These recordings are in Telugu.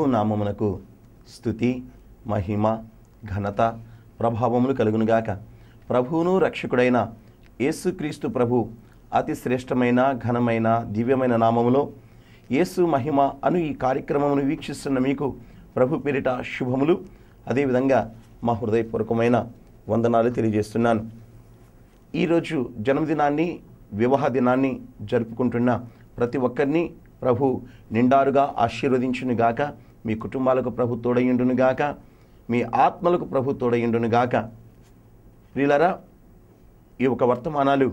ప్రభు నామమునకు స్థుతి మహిమ ఘనత ప్రభావములు కలుగునుగాక ప్రభువును రక్షకుడైన యేసుక్రీస్తు ప్రభు అతి శ్రేష్టమైన ఘనమైన దివ్యమైన నామములో యేసు మహిమ అను ఈ కార్యక్రమమును వీక్షిస్తున్న మీకు ప్రభు పేరిట శుభములు అదేవిధంగా మా హృదయపూర్వకమైన వందనాలు తెలియజేస్తున్నాను ఈరోజు జన్మదినాన్ని వివాహ దినాన్ని జరుపుకుంటున్న ప్రతి ఒక్కరిని ప్రభు నిండారుగా ఆశీర్వదించును గాక మీ కుటుంబాలకు ప్రభు తోడయుండును గాక మీ ఆత్మలకు ప్రభు తోడయుండును గాక వీళ్ళరా ఈ ఒక వర్తమానాలు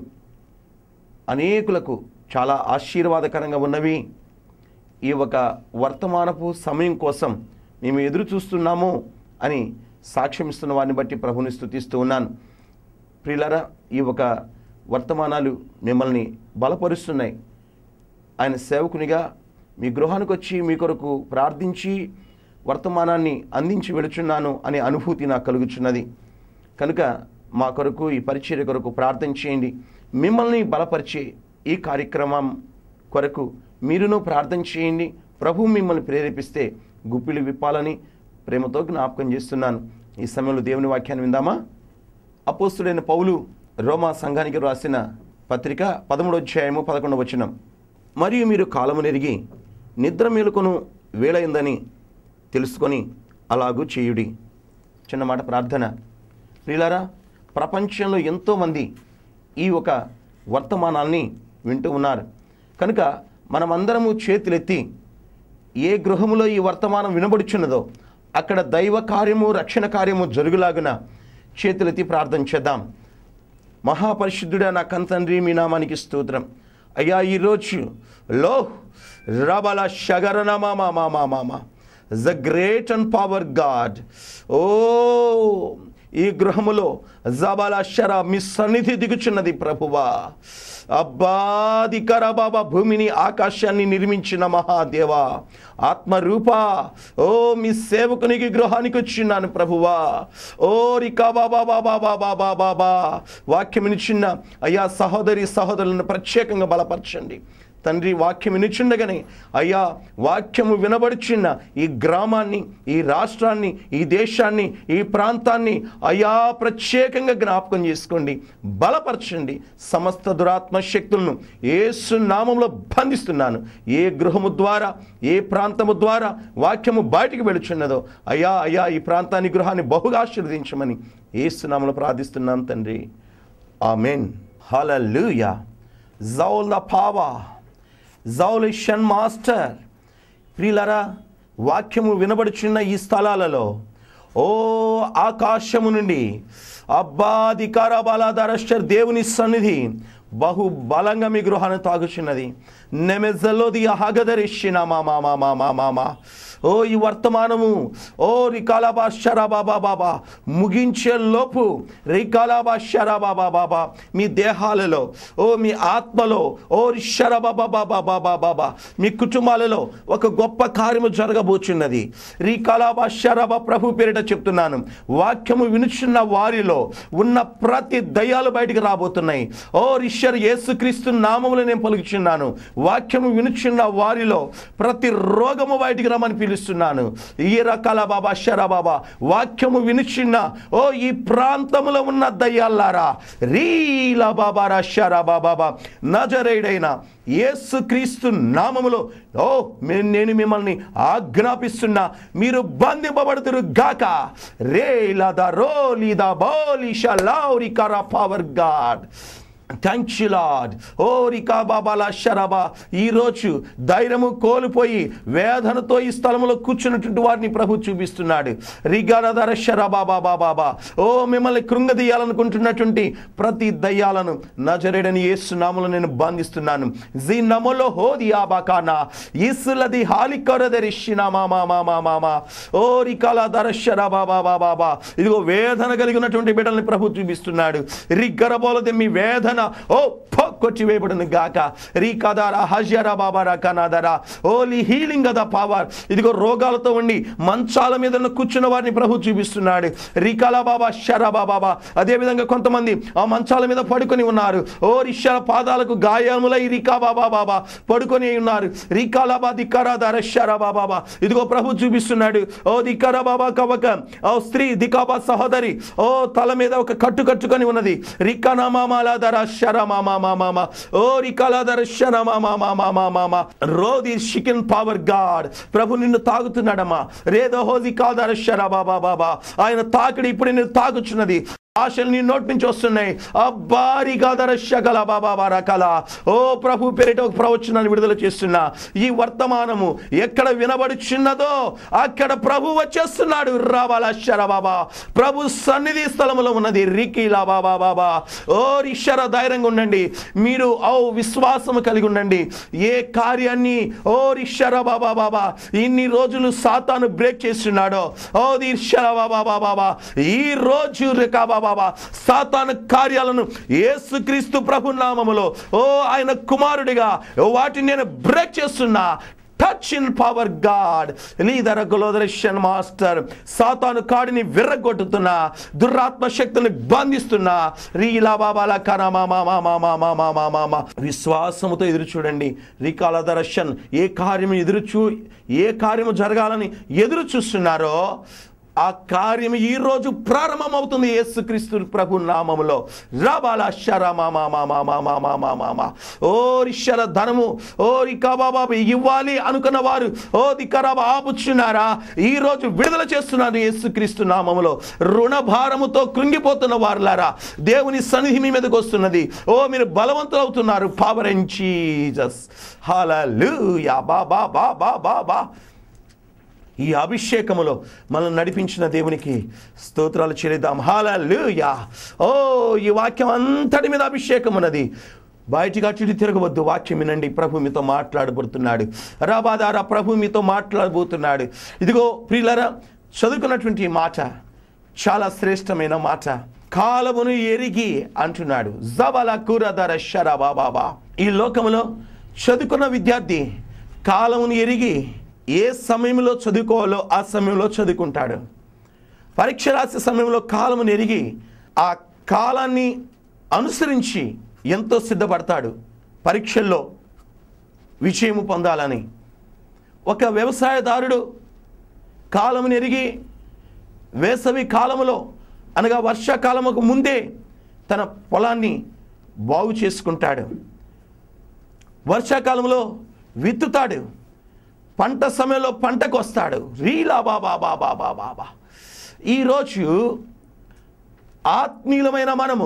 అనేకులకు చాలా ఆశీర్వాదకరంగా ఉన్నవి ఈ ఒక వర్తమానపు సమయం కోసం మేము ఎదురు చూస్తున్నాము అని సాక్ష్యం ఇస్తున్న వారిని బట్టి ప్రభుని స్థుతిస్తూ ఉన్నాను ప్రియులరా ఈ ఒక వర్తమానాలు మిమ్మల్ని బలపరుస్తున్నాయి ఆయన సేవకునిగా మీ గృహానికి వచ్చి మీ కొరకు ప్రార్థించి వర్తమానాన్ని అందించి వెళుచున్నాను అనే అనుభూతి నాకు కలుగుచున్నది కనుక మా కొరకు ఈ పరిచర్య కొరకు ప్రార్థన చేయండి మిమ్మల్ని బలపరిచే ఈ కార్యక్రమం కొరకు మీరును ప్రార్థన చేయండి ప్రభు మిమ్మల్ని ప్రేరేపిస్తే గుప్పిలు విప్పాలని ప్రేమతో జ్ఞాపకం చేస్తున్నాను ఈ సమయంలో దేవుని వాక్యాన్ని విందామా అపోస్తుడైన పౌలు రోమా సంఘానికి రాసిన పత్రిక పదమూడు అధ్యాయము పదకొండు వచనం మరియు మీరు కాలము నెరిగి నిద్ర మేలుకొను వేళయిందని తెలుసుకొని అలాగూ చేయుడి చిన్న మాట ప్రార్థన ప్రియులారా ప్రపంచంలో ఎంతోమంది ఈ ఒక వర్తమానాల్ని వింటూ ఉన్నారు కనుక మనమందరము చేతులెత్తి ఏ గృహములో ఈ వర్తమానం వినబడుచున్నదో అక్కడ దైవ కార్యము రక్షణ కార్యము జరుగులాగున చేతులెత్తి ప్రార్థన చేద్దాం మహాపరిశుద్ధుడా నా కంతండ్రి మీ నామానికి స్తోత్రం అయ్యా ఈరోజు లో రబల షగరన మామా మామా మామా the great and power God ఓ ఈ గృహములో జబల శర మీ సన్నిధి దిగుచున్నది ప్రభువా అబ్బాదికర బాబా భూమిని ఆకాశాన్ని నిర్మించిన మహాదేవా ఆత్మరూప ఓ మీ సేవకునికి గృహానికి వచ్చిన్నాను ప్రభువా ఓ రికా బాబా బాబా బాబా బాబా బాబా వాక్యం చిన్న అయ్యా సహోదరి సహోదరులను ప్రత్యేకంగా బలపరచండి తండ్రి వాక్యం వినుచుండగానే అయ్యా వాక్యము వినబడుచున్న ఈ గ్రామాన్ని ఈ రాష్ట్రాన్ని ఈ దేశాన్ని ఈ ప్రాంతాన్ని అయ్యా ప్రత్యేకంగా జ్ఞాపకం చేసుకోండి బలపరచండి సమస్త దురాత్మ శక్తులను ఏసు నామంలో బంధిస్తున్నాను ఏ గృహము ద్వారా ఏ ప్రాంతము ద్వారా వాక్యము బయటికి వెళుచున్నదో అయ్యా అయ్యా ఈ ప్రాంతాన్ని గృహాన్ని బహుగా ఆశీర్వదించమని ఏసు నామంలో ప్రార్థిస్తున్నాను తండ్రి ఆమెన్ హలలుయా జౌల పావా జౌలిషన్ మాస్టర్ ప్రియులరా వాక్యము వినబడుచున్న ఈ స్థలాలలో ఓ ఆకాశము నుండి అబ్బాధికార బలాధరశ్చర్ దేవుని సన్నిధి బహు బలంగా మీ గృహాన్ని తాగుచున్నది నెమెజలోది హగదరిషిన మా మా మా మా మా మా మా ఓ ఈ వర్తమానము ఓ రికాలాబా షరా బాబా బాబా ముగించే లోపు రికాలాబా షరా బాబా బాబా మీ దేహాలలో ఓ మీ ఆత్మలో ఓ షర బాబా బాబా బాబా బాబా మీ కుటుంబాలలో ఒక గొప్ప కార్యము జరగబోచున్నది రికాలాబా షరాబా ప్రభు పేరిట చెప్తున్నాను వాక్యము వినుచున్న వారిలో ఉన్న ప్రతి దయ్యాలు బయటికి రాబోతున్నాయి ఓ రిషర్ యేసుక్రీస్తు నామములు నేను పలుకుచున్నాను వాక్యము వినుచున్న వారిలో ప్రతి రోగము బయటికి రమ్మని పిలుస్తున్నాను ఈ రకాల బాబా షరా బాబా వాక్యము వినుచున్న ఓ ఈ ప్రాంతంలో ఉన్న దయ్యాలారా రీలా బాబా రా షరా బాబా నజరేడైన యేసుక్రీస్తు నామములో ఓ మే- నేను మిమ్మల్ని ఆజ్ఞాపిస్తున్నా మీరు బంధింపబడుతురు గాక రే లాదా రో లీదా బోలిషా లౌరికరా పవర్ గాడ్ థ్యాంక్ యూ లాడ్ ఓ రికా బాబాలా షరాబా ఈరోజు ధైర్యము కోల్పోయి వేదనతో ఈ స్థలంలో కూర్చున్నటువంటి వారిని ప్రభు చూపిస్తున్నాడు రిగారధర షరాబా బాబా బాబా ఓ మిమ్మల్ని కృంగదీయాలనుకుంటున్నటువంటి ప్రతి దయ్యాలను నజరేడని యేసు నామలో నేను బంధిస్తున్నాను జీ నమలో హోది ఆబాకానా ఇసులది హాలికొరదరిషిన మా మా మా మా మా మా ఓ రికాల దరషరా బాబా బాబా బాబా ఇదిగో వేదన కలిగినటువంటి బిడ్డల్ని ప్రభు చూపిస్తున్నాడు రిగ్గరబోలది మీ వేదన ఓ కొట్టివేయబడును గాక రీకదారా హజరా బాబారా కనాదరా ఓలీ హీలింగ్ కదా పవర్ ఇదిగో రోగాలతో ఉండి మంచాల మీద ఉన్న కూర్చున్న వారిని ప్రభు చూపిస్తున్నాడు రీకాలా బాబా షరా బాబా అదేవిధంగా కొంతమంది ఆ మంచాల మీద పడుకొని ఉన్నారు ఓ రిషాల పాదాలకు గాయములై రికా బాబా బాబా పడుకొని ఉన్నారు రీకాలా బా దిక్కరా దర షరా బాబా ఇదిగో ప్రభు చూపిస్తున్నాడు ఓ దిక్కరా బాబా కవక ఓ స్త్రీ దికాబా సహోదరి ఓ తల మీద ఒక కట్టు కట్టుకొని ఉన్నది రికానా మామాలా దర షరా మామా మామా ఓ రికాలా దర షరా మామా మామా మామా రోది షికిన్ పవర్ గాడ్ ప్రభు నిన్ను తాగుతున్నాడమ్మా రేదో హోది కాదర షరా బాబా బాబా ఆయన తాకిడి ఇప్పుడు నిన్ను తాగుచున్నది ఆశలు నీ నోటి నుంచి వస్తున్నాయి అబ్బారి కాదర శకల బాబా రకల ఓ ప్రభు పేరిట ఒక ప్రవచనాన్ని విడుదల చేస్తున్నా ఈ వర్తమానము ఎక్కడ వినబడుచున్నదో అక్కడ ప్రభు వచ్చేస్తున్నాడు రావాల శర బాబా ప్రభు సన్నిధి స్థలములో ఉన్నది రికీలా బాబా బాబా ఓ రిషర ధైర్యంగా ఉండండి మీరు ఓ విశ్వాసము కలిగి ఉండండి ఏ కార్యాన్ని ఓ రిషర బాబా బాబా ఇన్ని రోజులు సాతాను బ్రేక్ చేస్తున్నాడో ఓ రిషర బాబా బాబా ఈ రోజు రికా బాబా సాతాను కార్యాలను యేసుక్రీస్తు ప్రభు నామములో ఓ ఆయన కుమారుడిగా వాటిని నేను బ్రేక్ చేస్తున్నా టచ్ ఇన్ పవర్ గాడ్ లీదర గులోదర్శన్ మాస్టర్ సాతాను కాడిని విర్రగొట్టుతున్నా దురాత్మ శక్తిని బంధిస్తున్నా రీలా బాబాల కన మామా మామా మామా మామా మామా విశ్వాసముతో ఎదురు చూడండి రీకాల దర్శన్ ఏ కార్యము ఎదురు చూ ఏ కార్యము జరగాలని ఎదురు చూస్తున్నారో ఆ కార్యం ఈ రోజు ప్రారంభమవుతుంది యేసుక్రీస్తు ప్రభు నామములో రాబాల శర మామా మామా మామా మామా మామా ఓ రిషర ధనము ఓ రికాబాబా ఇవ్వాలి అనుకున్న వారు ఓ దిక్కరాబా ఆపుచున్నారా ఈ రోజు విడుదల చేస్తున్నారు యేసుక్రీస్తు నామములో రుణ భారముతో కృంగిపోతున్న వారులారా దేవుని సన్నిధి మీ మీదకి వస్తున్నది ఓ మీరు బలవంతులు అవుతున్నారు పవర్ అండ్ జీసస్ హల్లెలూయా బా బా బా బా బా బా ఈ అభిషేకములో మనల్ని నడిపించిన దేవునికి స్తోత్రాలు చెల్లిద్దాం హాలూయా ఓ ఈ వాక్యం అంతటి మీద అభిషేకం ఉన్నది బయటికి అటు ఇటు తిరగవద్దు వాక్యం వినండి ప్రభు మీతో మాట్లాడబోతున్నాడు రాబాదారా ప్రభు మీతో మాట్లాడబోతున్నాడు ఇదిగో ప్రియులరా చదువుకున్నటువంటి ఈ మాట చాలా శ్రేష్టమైన మాట కాలమును ఎరిగి అంటున్నాడు జబల కూరధర షరా బాబా ఈ లోకములో చదువుకున్న విద్యార్థి కాలమును ఎరిగి ఏ సమయంలో చదువుకోవాలో ఆ సమయంలో చదువుకుంటాడు పరీక్ష రాసే సమయంలో కాలమును ఎరిగి ఆ కాలాన్ని అనుసరించి ఎంతో సిద్ధపడతాడు పరీక్షల్లో విజయము పొందాలని ఒక వ్యవసాయదారుడు కాలమును ఎరిగి వేసవి కాలములో అనగా వర్షాకాలముకు ముందే తన పొలాన్ని బాగు చేసుకుంటాడు వర్షాకాలంలో విత్తుతాడు పంట సమయంలో పంటకు వస్తాడు రీలా బాబా బాబా బాబా బాబా ఈరోజు ఆత్మీయులమైన మనము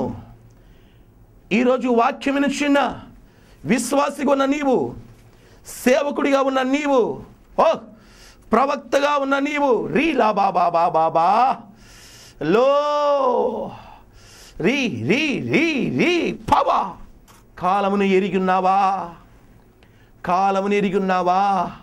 ఈరోజు వాక్యం చిన్న విశ్వాసిగా ఉన్న నీవు సేవకుడిగా ఉన్న నీవు ఓ ప్రవక్తగా ఉన్న నీవు రీలా బాబా బాబా బా లో రీ రీ రీ రీ పవా కాలమును ఎరిగున్నావా కాలమును ఎరిగున్నావా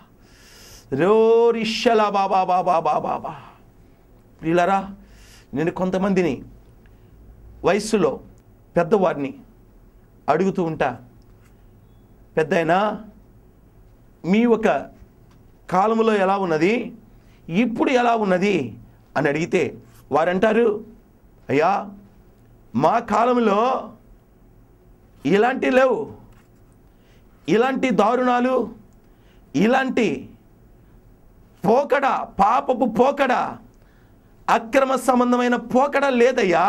రోరిషల బాబా బాబా బాబా బాబా ప్రియులరా నేను కొంతమందిని వయస్సులో పెద్దవారిని అడుగుతూ ఉంటా పెద్దయినా మీ ఒక కాలములో ఎలా ఉన్నది ఇప్పుడు ఎలా ఉన్నది అని అడిగితే వారంటారు అయ్యా మా కాలంలో ఇలాంటి లేవు ఇలాంటి దారుణాలు ఇలాంటి పోకడ పాపపు పోకడ అక్రమ సంబంధమైన పోకడ లేదయ్యా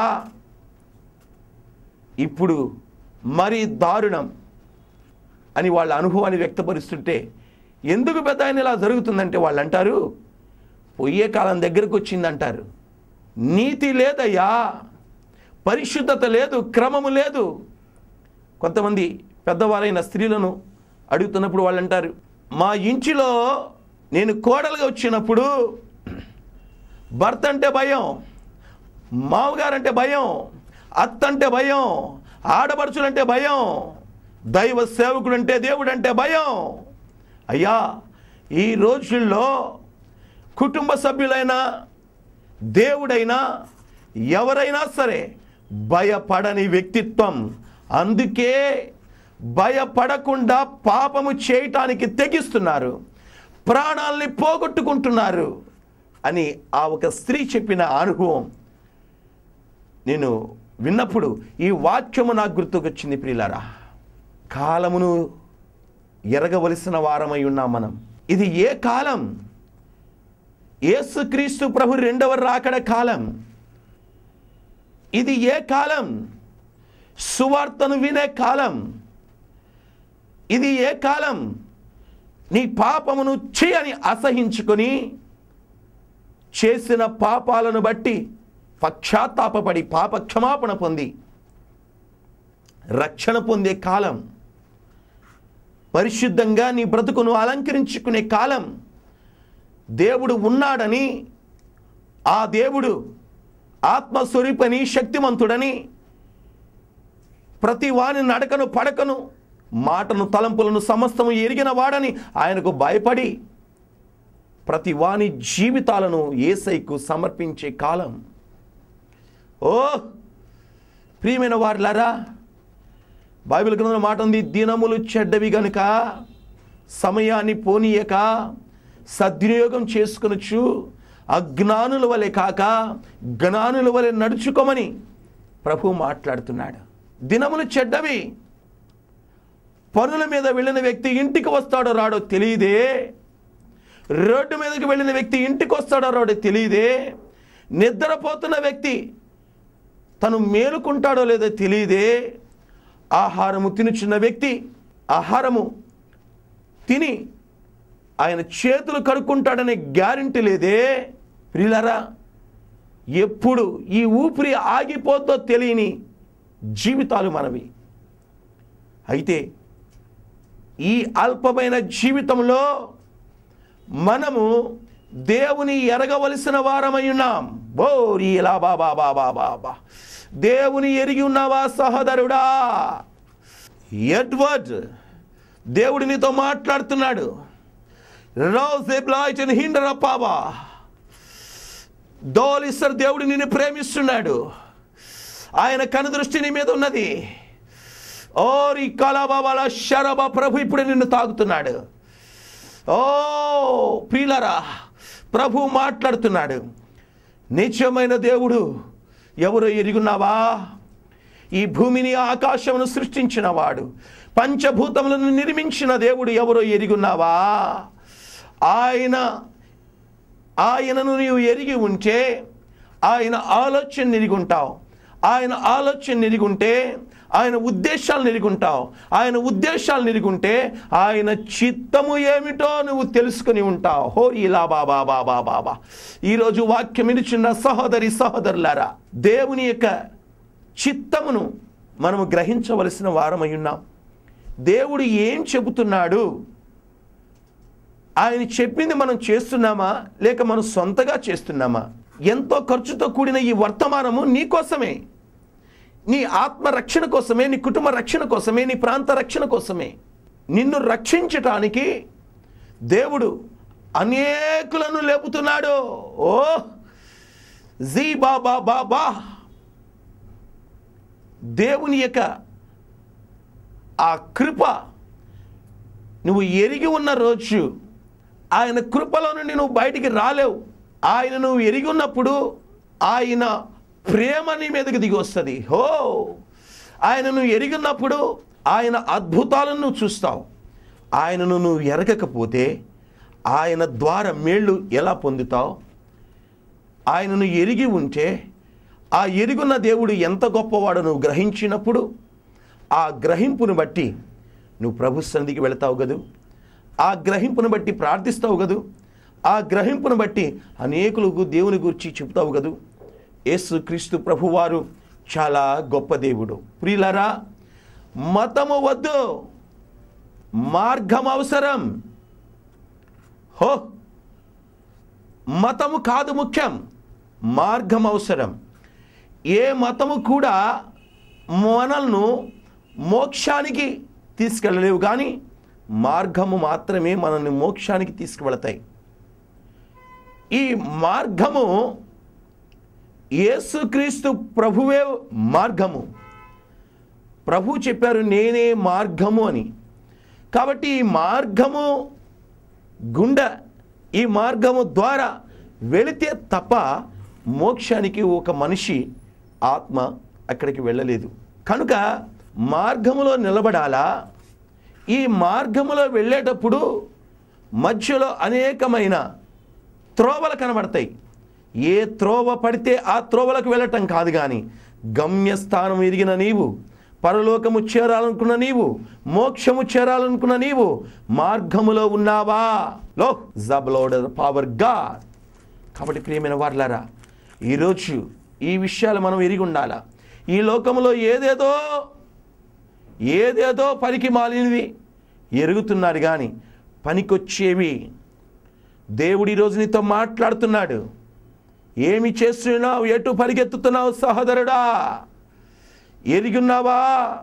ఇప్పుడు మరి దారుణం అని వాళ్ళ అనుభవాన్ని వ్యక్తపరుస్తుంటే ఎందుకు పెద్ద ఆయన ఇలా జరుగుతుందంటే వాళ్ళు అంటారు పొయ్యే కాలం దగ్గరకు వచ్చిందంటారు నీతి లేదయ్యా పరిశుద్ధత లేదు క్రమము లేదు కొంతమంది పెద్దవారైన స్త్రీలను అడుగుతున్నప్పుడు వాళ్ళు అంటారు మా ఇంటిలో నేను కోడలుగా వచ్చినప్పుడు భర్త అంటే భయం మామగారంటే భయం అత్త అంటే భయం ఆడపడుచులంటే భయం దైవ సేవకుడు అంటే దేవుడు అంటే భయం అయ్యా ఈ రోజుల్లో కుటుంబ సభ్యులైనా దేవుడైనా ఎవరైనా సరే భయపడని వ్యక్తిత్వం అందుకే భయపడకుండా పాపము చేయటానికి తెగిస్తున్నారు ప్రాణాల్ని పోగొట్టుకుంటున్నారు అని ఆ ఒక స్త్రీ చెప్పిన అనుభవం నేను విన్నప్పుడు ఈ వాక్యము నాకు గుర్తుకొచ్చింది ప్రియులారా కాలమును ఎరగవలసిన వారమై ఉన్నాం మనం ఇది ఏ కాలం యేసుక్రీస్తు ప్రభు రెండవ రాకడ కాలం ఇది ఏ కాలం సువార్తను వినే కాలం ఇది ఏ కాలం నీ పాపమును చేయని అసహించుకొని చేసిన పాపాలను బట్టి పశ్చాత్తాపపడి పాప క్షమాపణ పొంది రక్షణ పొందే కాలం పరిశుద్ధంగా నీ బ్రతుకును అలంకరించుకునే కాలం దేవుడు ఉన్నాడని ఆ దేవుడు ఆత్మస్వరూపని శక్తిమంతుడని ప్రతి వాని నడకను పడకను మాటను తలంపులను సమస్తము ఎరిగిన వాడని ఆయనకు భయపడి ప్రతి వాని జీవితాలను ఏసైకు సమర్పించే కాలం ఓ ప్రియమైన వారులారా బైబిల్ గ్రంథంలో మాట ఉంది దినములు చెడ్డవి గనుక సమయాన్ని పోనీయక సద్వినియోగం చేసుకొనొచ్చు అజ్ఞానుల వలె కాక జ్ఞానుల వలె నడుచుకోమని ప్రభు మాట్లాడుతున్నాడు దినములు చెడ్డవి పనుల మీద వెళ్ళిన వ్యక్తి ఇంటికి వస్తాడో రాడో తెలియదే రోడ్డు మీదకి వెళ్ళిన వ్యక్తి ఇంటికి వస్తాడో రాడో తెలియదే నిద్రపోతున్న వ్యక్తి తను మేలుకుంటాడో లేదో తెలియదే ఆహారము తినుచున్న వ్యక్తి ఆహారము తిని ఆయన చేతులు కడుక్కుంటాడనే గ్యారంటీ లేదే ప్రియులారా ఎప్పుడు ఈ ఊపిరి ఆగిపోద్దో తెలియని జీవితాలు మనవి అయితే ఈ అల్పమైన జీవితంలో మనము దేవుని ఎరగవలసిన వారమై ఉన్నాం బోరి ఇలా బాబా బాబా బాబా దేవుని ఎరిగి ఉన్నావా సహోదరుడా ఎడ్వర్డ్ దేవుడు నీతో మాట్లాడుతున్నాడు రోజ్ ఎబ్లాయిచన్ హిండర్ అప్పావా దోలిసర్ దేవుడు నిన్ను ప్రేమిస్తున్నాడు ఆయన కనుదృష్టి నీ మీద ఉన్నది ఓరి కళాబాబాల శరభ ప్రభు ఇప్పుడు నిన్ను తాగుతున్నాడు ఓ ప్రియులరా ప్రభు మాట్లాడుతున్నాడు నిత్యమైన దేవుడు ఎవరో ఎరుగున్నావా ఈ భూమిని ఆకాశమును సృష్టించిన వాడు పంచభూతములను నిర్మించిన దేవుడు ఎవరో ఎరుగున్నావా ఆయన ఆయనను నీవు ఎరిగి ఉంటే ఆయన ఆలోచన నిరిగుంటావు ఆయన ఆలోచన నిరిగుంటే ఆయన ఉద్దేశాలు నిరుగుంటావు ఆయన ఉద్దేశాలు నిరుగుంటే ఆయన చిత్తము ఏమిటో నువ్వు తెలుసుకుని ఉంటావు హో ఇలా బాబా బాబా బాబా ఈరోజు వాక్యం ఇచ్చిన సహోదరి సహోదరులారా దేవుని యొక్క చిత్తమును మనము గ్రహించవలసిన వారమై ఉన్నాం దేవుడు ఏం చెబుతున్నాడు ఆయన చెప్పింది మనం చేస్తున్నామా లేక మనం సొంతగా చేస్తున్నామా ఎంతో ఖర్చుతో కూడిన ఈ వర్తమానము నీ కోసమే నీ ఆత్మ రక్షణ కోసమే నీ కుటుంబ రక్షణ కోసమే నీ ప్రాంత రక్షణ కోసమే నిన్ను రక్షించటానికి దేవుడు అనేకులను లేపుతున్నాడు ఓ జీ బాబా బాబా దేవుని యొక్క ఆ కృప నువ్వు ఎరిగి ఉన్న రోజు ఆయన కృపలో నుండి నువ్వు బయటికి రాలేవు ఆయన నువ్వు ఎరిగి ఉన్నప్పుడు ఆయన ప్రేమ నీ మీదకి దిగి వస్తుంది హో ఆయన నువ్వు ఎరిగి ఉన్నప్పుడు ఆయన అద్భుతాలను నువ్వు చూస్తావు ఆయనను నువ్వు ఎరగకపోతే ఆయన ద్వారా మేళ్ళు ఎలా పొందుతావు ఆయనను ఎరిగి ఉంటే ఆ ఎరుగున్న దేవుడు ఎంత గొప్పవాడో నువ్వు గ్రహించినప్పుడు ఆ గ్రహింపును బట్టి నువ్వు ప్రభు సన్నిధికి వెళతావు కదూ ఆ గ్రహింపును బట్టి ప్రార్థిస్తావు కదూ ఆ గ్రహింపును బట్టి అనేకులకు దేవుని గురించి చెబుతావు కదూ యేసు క్రీస్తు ప్రభువారు చాలా గొప్ప దేవుడు ప్రియులరా మతము వద్దు మార్గం అవసరం హో మతము కాదు ముఖ్యం మార్గం అవసరం ఏ మతము కూడా మనల్ని మోక్షానికి తీసుకెళ్ళలేవు కానీ మార్గము మాత్రమే మనల్ని మోక్షానికి తీసుకువెళతాయి ఈ మార్గము యేసుక్రీస్తు ప్రభువే మార్గము ప్రభు చెప్పారు నేనే మార్గము అని కాబట్టి ఈ మార్గము గుండె ఈ మార్గము ద్వారా వెళితే తప్ప మోక్షానికి ఒక మనిషి ఆత్మ అక్కడికి వెళ్ళలేదు కనుక మార్గములో నిలబడాలా ఈ మార్గములో వెళ్ళేటప్పుడు మధ్యలో అనేకమైన త్రోవలు కనబడతాయి ఏ త్రోవ పడితే ఆ త్రోవలకు వెళ్ళటం కాదు కానీ గమ్యస్థానం ఎరిగిన నీవు పరలోకము చేరాలనుకున్న నీవు మోక్షము చేరాలనుకున్న నీవు మార్గములో ఉన్నావా లో జబ్లోడర్ పవర్ గాడ్ కాబట్టి ప్రియమైన వార్లారా ఈరోజు ఈ విషయాలు మనం ఎరిగి ఉండాలా ఈ లోకంలో ఏదేదో ఏదేదో పనికి మాలినవి ఎరుగుతున్నారు కానీ పనికొచ్చేవి దేవుడు ఈరోజు నీతో మాట్లాడుతున్నాడు ఏమి చేస్తున్నావు ఎటు పరిగెత్తుతున్నావు సహోదరుడా ఎరిగున్నావా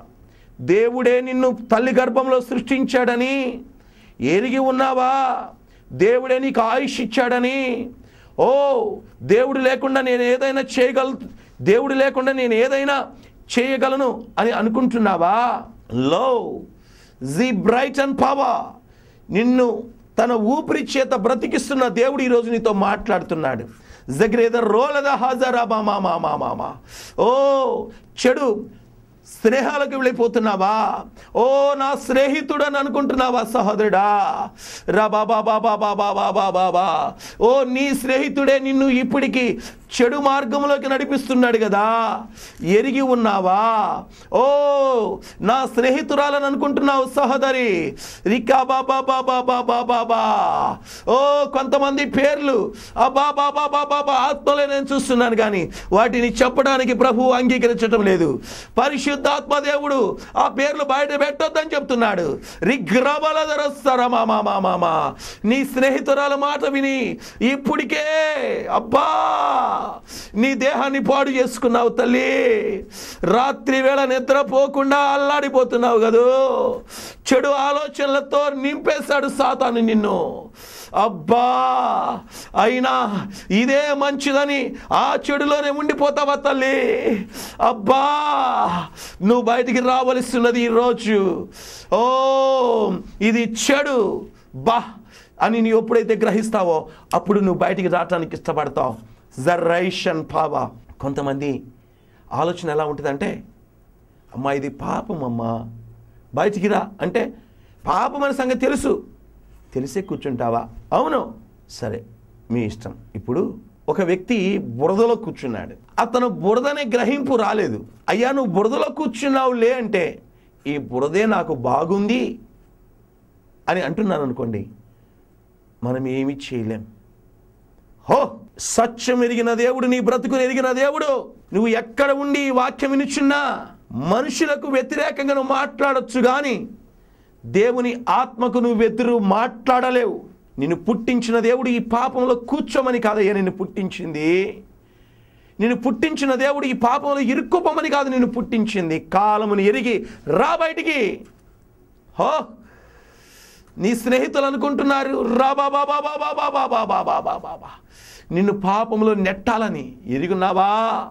దేవుడే నిన్ను తల్లి గర్భంలో సృష్టించాడని ఎరిగి ఉన్నావా దేవుడే నీకు ఆయుష్ ఇచ్చాడని ఓ దేవుడు లేకుండా నేను ఏదైనా చేయగల దేవుడు లేకుండా నేను ఏదైనా చేయగలను అని అనుకుంటున్నావా లో జీ బ్రైట్ అండ్ పవర్ నిన్ను తన ఊపిరి చేత బ్రతికిస్తున్న దేవుడు ఈరోజు నీతో మాట్లాడుతున్నాడు జగ్రేద రోలద హాజరా మామా మామా మామా ఓ చెడు స్నేహాలకు వెళ్ళిపోతున్నావా ఓ నా స్నేహితుడు అని అనుకుంటున్నావా సహోదరుడా రా బాబా బాబా బాబా బాబా బాబా ఓ నీ స్నేహితుడే నిన్ను ఇప్పటికి చెడు మార్గంలోకి నడిపిస్తున్నాడు కదా ఎరిగి ఉన్నావా ఓ నా స్నేహితురాలని అనుకుంటున్నావు సహోదరి రికా బాబా బాబా బాబా బాబా ఓ కొంతమంది పేర్లు ఆ బాబా బాబా బాబా ఆత్మలే నేను చూస్తున్నాను కానీ వాటిని చెప్పడానికి ప్రభు అంగీకరించడం లేదు పరిశుద్ధాత్మ దేవుడు ఆ పేర్లు బయట పెట్టొద్దని చెప్తున్నాడు రిగ్రబలధరస్తారా మామా మామా నీ స్నేహితురాల మాట విని ఇప్పటికే అబ్బా నీ దేహాన్ని పాడు చేసుకున్నావు తల్లి రాత్రి వేళ నిద్రపోకుండా అల్లాడిపోతున్నావు కదూ చెడు ఆలోచనలతో నింపేశాడు సాతాను నిన్ను అబ్బా అయినా ఇదే మంచిదని ఆ చెడులోనే ఉండిపోతావా తల్లి అబ్బా నువ్వు బయటికి రావలసిన్నది ఈరోజు ఓ ఇది చెడు బా అని నీ ఎప్పుడైతే గ్రహిస్తావో అప్పుడు నువ్వు బయటికి రావటానికి ఇష్టపడతావు జర్రైషన్ పావా కొంతమంది ఆలోచన ఎలా ఉంటుందంటే అమ్మా ఇది పాపం అమ్మా బయటికి రా అంటే పాపం అనే సంగతి తెలుసు తెలిసే కూర్చుంటావా అవును సరే మీ ఇష్టం ఇప్పుడు ఒక వ్యక్తి బురదలో కూర్చున్నాడు అతను బురదనే గ్రహింపు రాలేదు అయ్యా నువ్వు బురదలో కూర్చున్నావు లే అంటే ఈ బురదే నాకు బాగుంది అని అంటున్నాను అనుకోండి మనం ఏమీ చేయలేం హో సత్యం ఎరిగిన దేవుడు నీ బ్రతుకుని ఎరిగిన దేవుడు నువ్వు ఎక్కడ ఉండి ఈ వాక్యం వినుచున్నా మనుషులకు వ్యతిరేకంగా నువ్వు మాట్లాడొచ్చు కానీ దేవుని ఆత్మకు నువ్వు ఎదురు మాట్లాడలేవు నిన్ను పుట్టించిన దేవుడు ఈ పాపంలో కూర్చోమని కాదయ్యా నిన్ను పుట్టించింది నిన్ను పుట్టించిన దేవుడు ఈ పాపంలో ఇరుక్కుపోమని కాదు నిన్ను పుట్టించింది కాలమును ఎరిగి రా బయటికి హో నీ స్నేహితులు అనుకుంటున్నారు రా బాబా బాబా బాబా బాబా బాబా బాబా బాబా నిన్ను పాపంలో నెట్టాలని ఎరుగున్నావా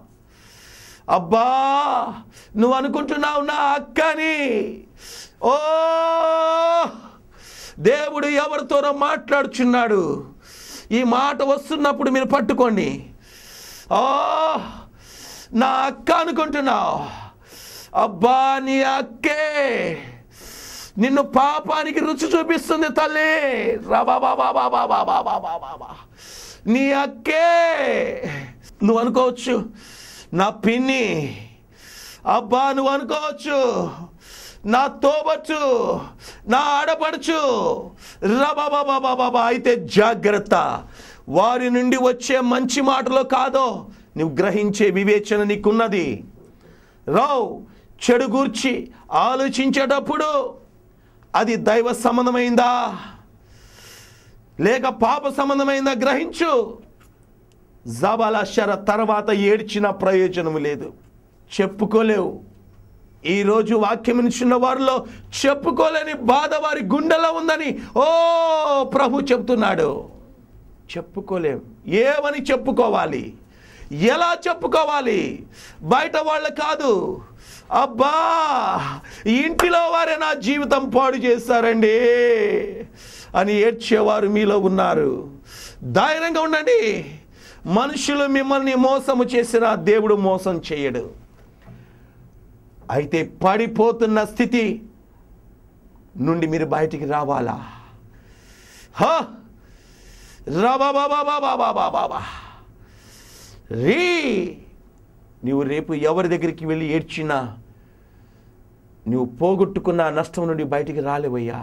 అబ్బా నువ్వు అనుకుంటున్నావు నా అక్కని ఓ దేవుడు ఎవరితోనో మాట్లాడుచున్నాడు ఈ మాట వస్తున్నప్పుడు మీరు పట్టుకోండి ఓ నా అక్క అనుకుంటున్నావు అబ్బా నీ అక్కే నిన్ను పాపానికి రుచి చూపిస్తుంది తల్లి రాబాబాబాబాబాబాబాబాబా నీ అక్కే నువ్వు అనుకోవచ్చు నా పిన్ని అబ్బా నువ్వు అనుకోవచ్చు నా తోబచ్చు నా ఆడపడుచు రబాబాబాబాబా అయితే జాగ్రత్త వారి నుండి వచ్చే మంచి మాటలో కాదో నువ్వు గ్రహించే వివేచన నీకున్నది రావు చెడు గూర్చి ఆలోచించేటప్పుడు అది దైవ సంబంధమైందా లేక పాప సంబంధమైందా గ్రహించు జబాలశర తర్వాత ఏడ్చిన ప్రయోజనం లేదు చెప్పుకోలేవు ఈరోజు వాక్యం ఇచ్చిన వారిలో చెప్పుకోలేని బాధ వారి గుండెలో ఉందని ఓ ప్రభు చెప్తున్నాడు చెప్పుకోలేం ఏమని చెప్పుకోవాలి ఎలా చెప్పుకోవాలి బయట వాళ్ళ కాదు అబ్బా ఈ ఇంటిలో వారే నా జీవితం పాడు చేశారండి అని ఏడ్చేవారు మీలో ఉన్నారు ధైర్యంగా ఉండండి మనుషులు మిమ్మల్ని మోసము చేసిన దేవుడు మోసం చేయడు అయితే పడిపోతున్న స్థితి నుండి మీరు బయటికి రావాలా హా రాబాబాబాబాబాబాబాబా రీ నీవు రేపు ఎవరి దగ్గరికి వెళ్ళి ఏడ్చినా నువ్వు పోగొట్టుకున్న ఆ నష్టం నుండి బయటికి రాలేవయ్యా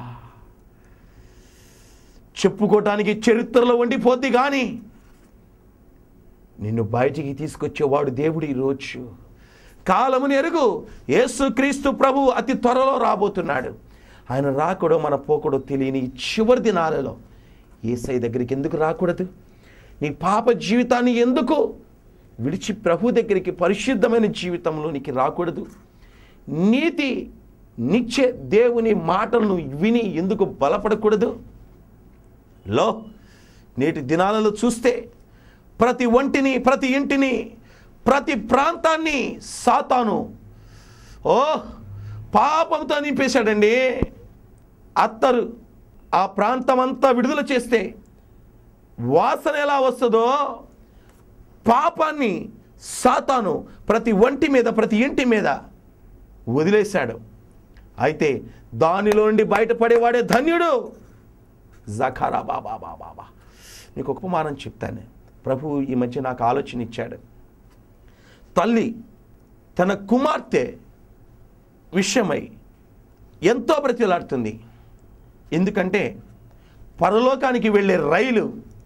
చెప్పుకోవటానికి చరిత్రలో ఉండిపోద్ది కానీ నిన్ను బయటికి తీసుకొచ్చేవాడు దేవుడు ఈరోజు కాలముని ఎరుగు యేసుక్రీస్తు ప్రభు అతి త్వరలో రాబోతున్నాడు ఆయన రాకడో మన పోకడో తెలియని ఈ చివరి దినాలలో ఏసై దగ్గరికి ఎందుకు రాకూడదు నీ పాప జీవితాన్ని ఎందుకు విడిచి ప్రభు దగ్గరికి పరిశుద్ధమైన జీవితంలోనికి రాకూడదు నీతి నిచ్చే దేవుని మాటలను విని ఎందుకు బలపడకూడదు లో నేటి దినాలలో చూస్తే ప్రతి ఒంటిని ప్రతి ఇంటిని ప్రతి ప్రాంతాన్ని సాతాను ఓ పాపంతో నింపేశాడండి అత్తరు ఆ ప్రాంతం అంతా విడుదల చేస్తే వాసన ఎలా వస్తుందో పాపాన్ని సాతాను ప్రతి ఒంటి మీద ప్రతి ఇంటి మీద వదిలేశాడు అయితే దానిలో నుండి బయటపడేవాడే ధన్యుడు జఖారా బాబా బాబా బాబా మీకు ఒక ఉపమానం చెప్తాను ప్రభు ఈ మధ్య నాకు ఆలోచన ఇచ్చాడు తల్లి తన కుమార్తె విషయమై ఎంతో బ్రతిలాడుతుంది ఎందుకంటే పరలోకానికి వెళ్ళే రైలు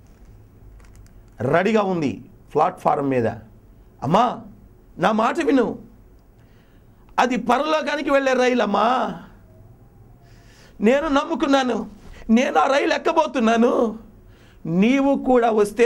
రెడీగా ఉంది ప్లాట్ఫారం మీద అమ్మా నా మాట విను అది పరలోకానికి వెళ్ళే రైలు అమ్మా నేను నమ్ముకున్నాను నేను ఆ రైలు ఎక్కబోతున్నాను నీవు కూడా వస్తే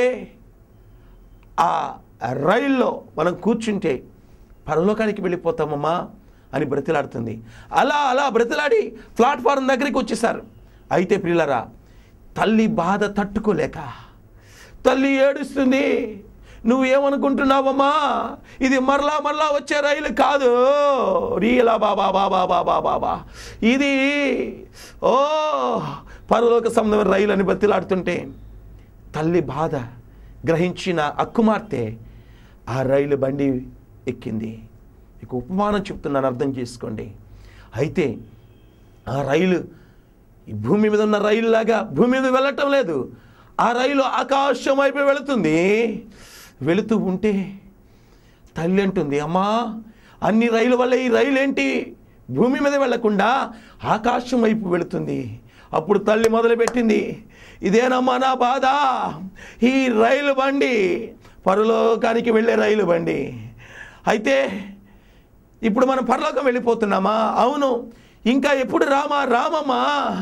ఆ రైల్లో మనం కూర్చుంటే పరలోకానికి వెళ్ళిపోతామమ్మా అని బ్రతిలాడుతుంది అలా అలా బ్రతిలాడి ప్లాట్ఫారం దగ్గరికి వచ్చేసారు అయితే ప్రియులరా తల్లి బాధ తట్టుకోలేక తల్లి ఏడుస్తుంది నువ్వేమనుకుంటున్నావమ్మా ఇది మరలా మరలా వచ్చే రైలు కాదు రీలా బాబా బాబా బాబా బాబా ఇది ఓ పరలోక సంబంధమైన రైలు అని బతిలాడుతుంటే తల్లి బాధ గ్రహించిన అక్కుమార్తె ఆ రైలు బండి ఎక్కింది మీకు ఉపమానం చెప్తున్నాను అర్థం చేసుకోండి అయితే ఆ రైలు ఈ భూమి మీద ఉన్న రైలు లాగా భూమి మీద వెళ్ళటం లేదు ఆ రైలు ఆకాశం వైపు వెళుతుంది వెళుతూ ఉంటే తల్లి అంటుంది అమ్మా అన్ని రైలు వల్ల ఈ రైలు ఏంటి భూమి మీద వెళ్లకుండా ఆకాశం వైపు వెళుతుంది అప్పుడు తల్లి మొదలుపెట్టింది ఇదేనమ్మా నా బాధ ఈ రైలు బండి పరలోకానికి వెళ్ళే రైలు బండి అయితే ఇప్పుడు మనం పరలోకం వెళ్ళిపోతున్నామా అవును ఇంకా ఎప్పుడు రామా రామమ్మా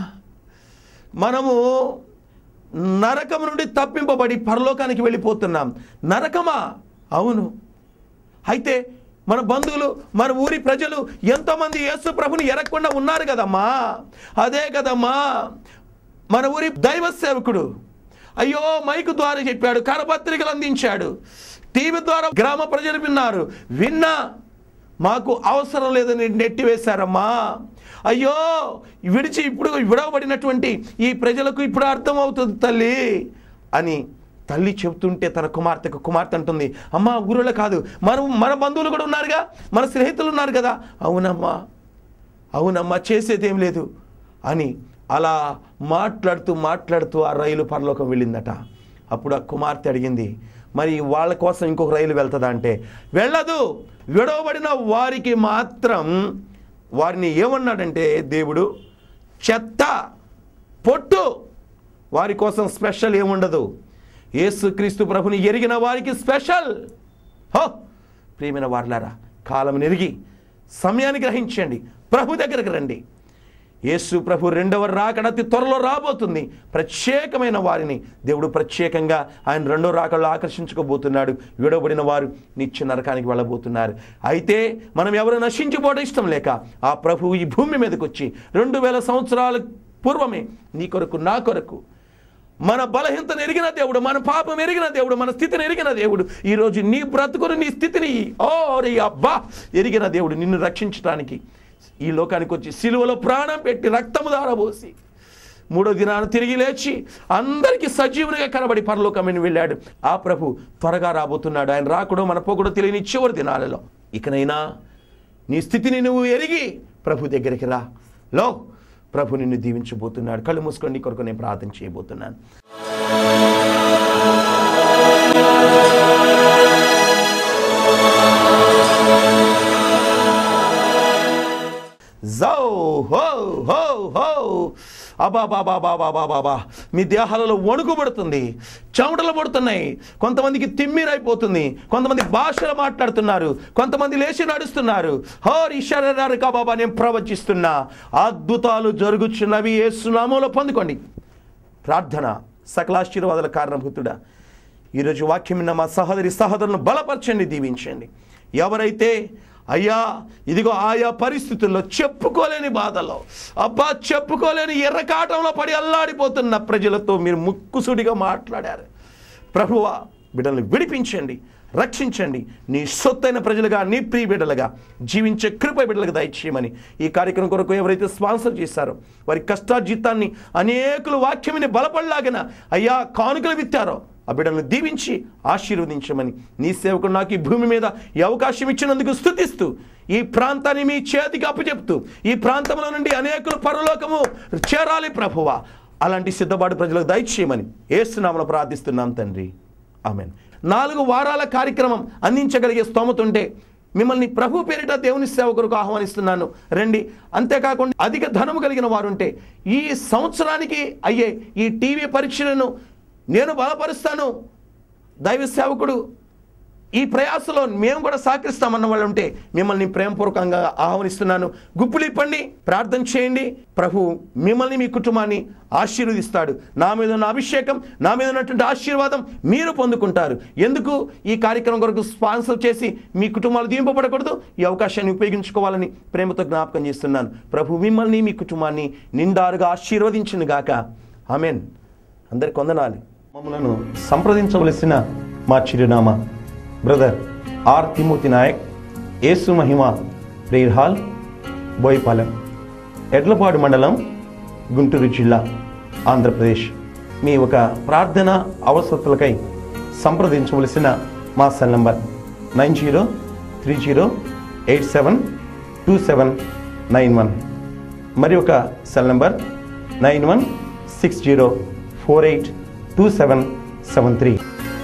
మనము నరకం నుండి తప్పింపబడి పరలోకానికి వెళ్ళిపోతున్నాం నరకమా అవును అయితే మన బంధువులు మన ఊరి ప్రజలు ఎంతోమంది యేసు ప్రభుని ఎరగకుండా ఉన్నారు కదమ్మా అదే కదమ్మా మన ఊరి దైవ సేవకుడు అయ్యో మైకు ద్వారా చెప్పాడు కరపత్రికలు అందించాడు టీవీ ద్వారా గ్రామ ప్రజలు విన్నారు విన్నా మాకు అవసరం లేదని నెట్టివేశారమ్మా అయ్యో విడిచి ఇప్పుడు విడవబడినటువంటి ఈ ప్రజలకు ఇప్పుడు అర్థమవుతుంది తల్లి అని తల్లి చెబుతుంటే తన కుమార్తెకు కుమార్తె అంటుంది అమ్మా ఊరిలో కాదు మన మన బంధువులు కూడా ఉన్నారుగా మన స్నేహితులు ఉన్నారు కదా అవునమ్మా అవునమ్మా చేసేదేం లేదు అని అలా మాట్లాడుతూ మాట్లాడుతూ ఆ రైలు పరలోకం వెళ్ళిందట అప్పుడు ఆ కుమార్తె అడిగింది మరి వాళ్ళ కోసం ఇంకొక రైలు వెళ్తుందా అంటే వెళ్ళదు విడవబడిన వారికి మాత్రం వారిని ఏమన్నాడంటే దేవుడు చెత్త పొట్టు వారి కోసం స్పెషల్ ఏముండదు యేసుక్రీస్తు ప్రభుని ఎరిగిన వారికి స్పెషల్ హో ప్రియమైన వార్లారా కాలం నెరిగి సమయాన్ని గ్రహించండి ప్రభు దగ్గరకు రండి యేసు ప్రభు రెండవ రాకడ అతి త్వరలో రాబోతుంది ప్రత్యేకమైన వారిని దేవుడు ప్రత్యేకంగా ఆయన రెండో రాకడలో ఆకర్షించుకోబోతున్నాడు విడవబడిన వారు నిత్య నరకానికి వెళ్ళబోతున్నారు అయితే మనం ఎవరు నశించిపోవడం ఇష్టం లేక ఆ ప్రభు ఈ భూమి మీదకి వచ్చి రెండు వేల సంవత్సరాల పూర్వమే నీ కొరకు నా కొరకు మన బలహీనతను ఎరిగిన దేవుడు మన పాపం ఎరిగిన దేవుడు మన స్థితిని ఎరిగిన దేవుడు ఈరోజు నీ బ్రతుకును నీ స్థితిని ఓ రే అబ్బా ఎరిగిన దేవుడు నిన్ను రక్షించడానికి ఈ లోకానికి వచ్చి సిలువలో ప్రాణం పెట్టి రక్తము దారబోసి మూడో దినాన తిరిగి లేచి అందరికీ సజీవునిగా కనబడి పరలోకమని వెళ్ళాడు ఆ ప్రభు త్వరగా రాబోతున్నాడు ఆయన రాకూడో మన పోకూడో తెలియని చివరి దినాలలో ఇకనైనా నీ స్థితిని నువ్వు ఎరిగి ప్రభు దగ్గరికి రా లో ప్రభు నిన్ను దీవించబోతున్నాడు కళ్ళు మూసుకొని నీ కొరకు నేను ప్రార్థన చేయబోతున్నాను జౌ హో హో హో అబా బాబా బాబా బాబా బా మీ దేహాలలో వణుకు పడుతుంది చెమటలు పడుతున్నాయి కొంతమందికి తిమ్మిరైపోతుంది కొంతమంది భాషలు మాట్లాడుతున్నారు కొంతమంది లేచి నడుస్తున్నారు హో ఈశ్వరారు కా బాబా నేను ప్రవచిస్తున్నా అద్భుతాలు జరుగుచున్నవి ఏ సునామూలో పొందుకోండి ప్రార్థన సకలాశీర్వాదాల కారణభూతుడా ఈరోజు వాక్యం విన్న మా సహోదరి సహోదరులను బలపరచండి దీవించండి ఎవరైతే అయ్యా ఇదిగో ఆయా పరిస్థితుల్లో చెప్పుకోలేని బాధలో అబ్బా చెప్పుకోలేని ఎర్రకాటంలో పడి అల్లాడిపోతున్న ప్రజలతో మీరు ముక్కుసుడిగా మాట్లాడారు ప్రభువా బిడ్డల్ని విడిపించండి రక్షించండి నీ సొత్తైన ప్రజలుగా నీ ప్రియ బిడ్డలుగా జీవించే కృప బిడ్డలకు దయచేయమని ఈ కార్యక్రమం కొరకు ఎవరైతే స్పాన్సర్ చేశారో వారి కష్టార్జితాన్ని అనేకులు వాక్యమిని బలపడలాగిన అయ్యా కానుకలు విత్తారో ఆ బిడ్డలను దీవించి ఆశీర్వదించమని నీ సేవకుడు నాకు ఈ భూమి మీద ఈ అవకాశం ఇచ్చినందుకు స్థుతిస్తూ ఈ ప్రాంతాన్ని మీ చేతికి అప్పచెప్తూ ఈ ప్రాంతంలో నుండి అనేకులు పరలోకము చేరాలి ప్రభువా అలాంటి సిద్ధపాటు ప్రజలకు దయచేయమని ఏసునామలో ప్రార్థిస్తున్నాం తండ్రి ఆమెన్ నాలుగు వారాల కార్యక్రమం అందించగలిగే స్తోమత ఉంటే మిమ్మల్ని ప్రభు పేరిట దేవుని సేవ కొరకు ఆహ్వానిస్తున్నాను రండి అంతేకాకుండా అధిక ధనము కలిగిన వారుంటే ఈ సంవత్సరానికి అయ్యే ఈ టీవీ పరీక్షలను నేను బలపరుస్తాను దైవ సేవకుడు ఈ ప్రయాసలో మేము కూడా సహకరిస్తామన్న వాళ్ళు ఉంటే మిమ్మల్ని ప్రేమపూర్వకంగా ఆహ్వానిస్తున్నాను గుప్పులు ఇప్పండి ప్రార్థన చేయండి ప్రభు మిమ్మల్ని మీ కుటుంబాన్ని ఆశీర్వదిస్తాడు నా మీద ఉన్న అభిషేకం నా మీద ఉన్నటువంటి ఆశీర్వాదం మీరు పొందుకుంటారు ఎందుకు ఈ కార్యక్రమం కొరకు స్పాన్సర్ చేసి మీ కుటుంబాలు దీంపబడకూడదు ఈ అవకాశాన్ని ఉపయోగించుకోవాలని ప్రేమతో జ్ఞాపకం చేస్తున్నాను ప్రభు మిమ్మల్ని మీ కుటుంబాన్ని నిండారుగా ఆశీర్వదించును గాక ఆమెన్ అందరికి వందనాలి మమ్మలను సంప్రదించవలసిన మా చిరునామా brother R Thimurthi Nayak Yesu Mahima prayer hall Boyapalem Edlapadu మండలం గుంటూరు జిల్లా ఆంధ్రప్రదేశ్ మీ ఒక ప్రార్థన అవసరతలకై సంప్రదించవలసిన మా cell number nine zero three zero eight seven two seven nine one మరి ఒక cell number nine one six zero four eight two seven seven three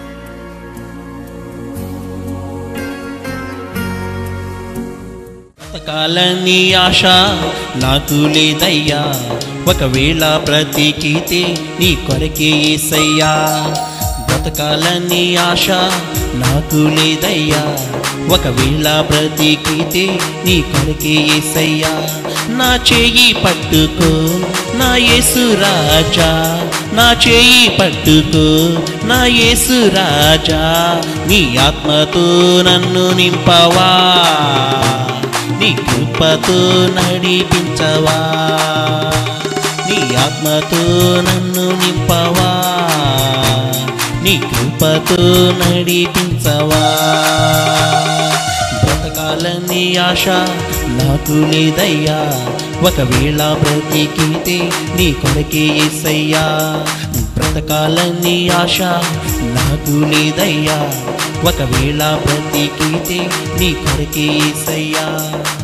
బ్రతకాలని ఆశ నాకు లేదయ్యా ఒకవేళ బ్రతికితే నీ కొరకే ఏసయ్యా బ్రతకాలని ఆశ నాకు లేదయ్యా ఒకవేళ బ్రతికితే నీ కొరకే ఏసయ్యా నా చేయి పట్టుకో నా యేసు రాజా నా చేయి పట్టుకో నా యేసు రాజా నీ ఆత్మతో నన్ను నింపవా నీ కృపతో నడిపించవా నీ ఆత్మతో నన్ను నింపవా నీ కృపతో నడిపించవా బ్రతకాలని ఆశ నాకు లేదయ్యా ఒకవేళ బ్రతికితే నీ కొరకే ఏసయ్యా బ్రతకాలని ఆశ నాకు లేదయ్యా ఒకవేళ బ్రతికితే నీ కొరకే ఏసయ్యా